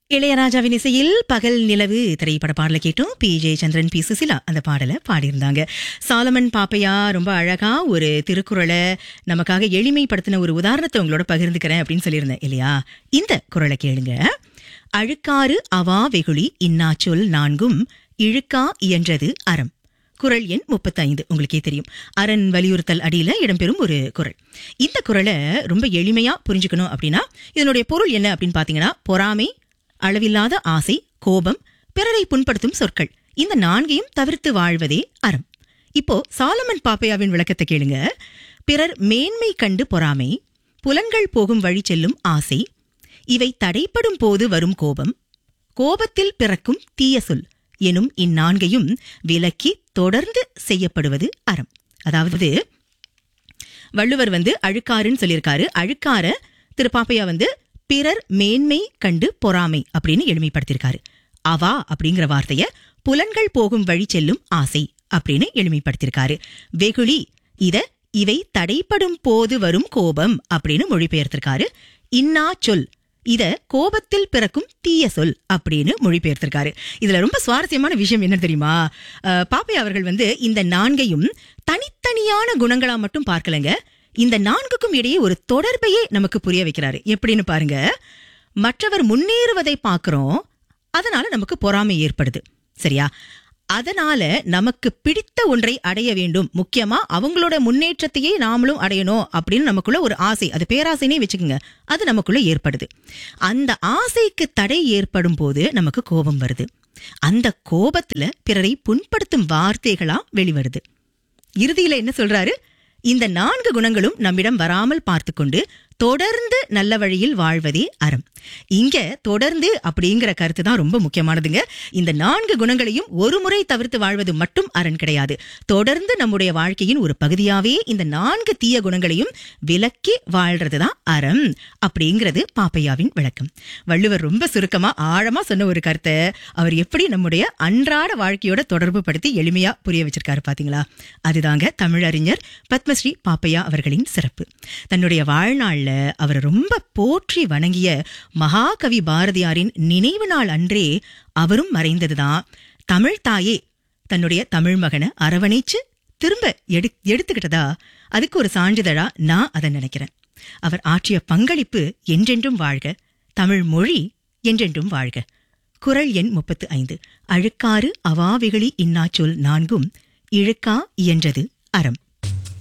இளையராஜாவின் இசையில் பகல் நிலவு திரைப்பட பாடலை கேட்டோம் P J Chandran P Susheela அந்த பாடலை பாடியிருந்தாங்க சாலமன் பாப்பையா ரொம்ப அழகா ஒரு திருக்குறளை நமக்காக எளிமைப்படுத்தின ஒரு உதாரணத்தை உங்களோட பகிர்ந்துக்கிறேன் அப்படின்னு சொல்லியிருந்தேன் இல்லையா இந்த குறளை கேளுங்க அழுக்காறு அவா வெகுளி இன்னாச்சொல் நான்கும் இழுக்கா இயன்றது அறம் குரல் எண் முப்பத்தைந்து உங்களுக்கே தெரியும் அரண் வலியுறுத்தல் அடியில இடம்பெறும் ஒரு குரல் இந்த குரலை ரொம்ப எளிமையா புரிஞ்சுக்கணும் அப்படின்னா இதனுடைய பொருள் என்ன அப்படின்னு பாத்தீங்கன்னா பொறாமை அளவில்லாத ஆசை கோபம் பிறரை புண்படுத்தும் சொற்கள் இந்த நான்கையும் தவிர்த்து வாழ்வதே அறம் இப்போ சாலமன் பாப்பையாவின் விளக்கத்தை கேளுங்க பிறர் மேன்மை கண்டு பொறாமை புலன்கள் போகும் வழி செல்லும் ஆசை இவை தடைப்படும் போது வரும் கோபம் கோபத்தில் பிறக்கும் தீய சொல் எனும் இந்நான்கையும் விலக்கி தொடர்ந்து செய்யப்படுவது அறம் அதாவது வள்ளுவர் வந்து அழுக்காருன்னு சொல்லியிருக்காரு அழுக்கார திரு பாப்பையா வந்து பிறர் மேன்மை கண்டு பொறாமை அப்படின்னு எளிமைப்படுத்தியிருக்காரு அவா அப்படிங்கிற வார்த்தைய புலன்கள் போகும் வழி செல்லும் ஆசை அப்படின்னு எளிமைப்படுத்தியிருக்காரு வெகுளி இத இவை தடைப்படும் போது வரும் கோபம் அப்படின்னு மொழிபெயர்த்திருக்காரு இன்னா சொல் இத கோபத்தில் பிறக்கும் தீய சொல் அப்படின்னு மொழிபெயர்த்திருக்காரு இதுல ரொம்ப சுவாரஸ்யமான விஷயம் என்ன தெரியுமா அஹ், பாப்பை அவர்கள் வந்து இந்த நான்கையும் தனித்தனியான குணங்களா மட்டும் பார்க்கலங்க இந்த நான்குக்கும் இடையே ஒரு தொடர்பையே நமக்கு புரிய வைக்கிறாரு எப்படின்னு பாருங்க மற்றவர் முன்னேறுவதை பார்க்கிறோம் அதனால நமக்கு பொறாமை ஏற்படுது சரியா அதனால நமக்கு பிடித்த ஒன்றை அடைய வேண்டும் முக்கியமா அவங்களோட முன்னேற்றத்தையே நாமளும் அடையணும் அப்படின்னு நமக்குள்ள ஒரு ஆசை அது பேராசைனே வச்சுக்கோங்க அது நமக்குள்ள ஏற்படுது அந்த ஆசைக்கு தடை ஏற்படும் போது நமக்கு கோபம் வருது அந்த கோபத்துல பிறரை புண்படுத்தும் வார்த்தைகளா வெளிவருது இறுதியில என்ன சொல்றாரு இந்த நான்கு குணங்களும் நம்மிடம் வராமல் பார்த்துக்கொண்டு தொடர்ந்து நல்ல வழியில் வாழ்வதே அறம் இங்க தொடர்ந்து அப்படிங்கிற கருத்து தான் ரொம்ப முக்கியமானதுங்க இந்த நான்கு குணங்களையும் ஒரு முறை தவிர்த்து வாழ்வது மட்டும் அரண் கிடையாது தொடர்ந்து நம்முடைய வாழ்க்கையின் ஒரு பகுதியாவே இந்த நான்கு தீய குணங்களையும் விலக்கி வாழ்றது தான் அறம் அப்படிங்கிறது பாப்பையாவின் விளக்கம் வள்ளுவர் ரொம்ப சுருக்கமா ஆழமா சொன்ன ஒரு கருத்தை அவர் எப்படி நம்முடைய அன்றாட வாழ்க்கையோட தொடர்பு படுத்தி எளிமையா புரிய வச்சிருக்காரு பாத்தீங்களா அதுதாங்க தமிழறிஞர் பத்மஸ்ரீ பாப்பையா அவர்களின் சிறப்பு தன்னுடைய வாழ்நாள்ல அவர் ரொம்ப போற்றி வணங்கிய மகாகவி பாரதியாரின் நினைவு நாள் அன்றே அவரும் மறைந்ததுதான் தமிழ் தாயே தன்னுடைய தமிழ் மகனை அரவணைச்சு திரும்ப எடு எடுத்துக்கிட்டதா அதுக்கு ஒரு சான்றிதழா நான் அதை நினைக்கிறேன் அவர் ஆற்றிய பங்களிப்பு என்றென்றும் வாழ்க தமிழ் மொழி என்றென்றும் வாழ்க குரல் எண் முப்பத்து ஐந்து அழுக்காறு அவாவிகளி இன்னாச்சொல் நான்கும் இழுக்கா இயன்றது அறம்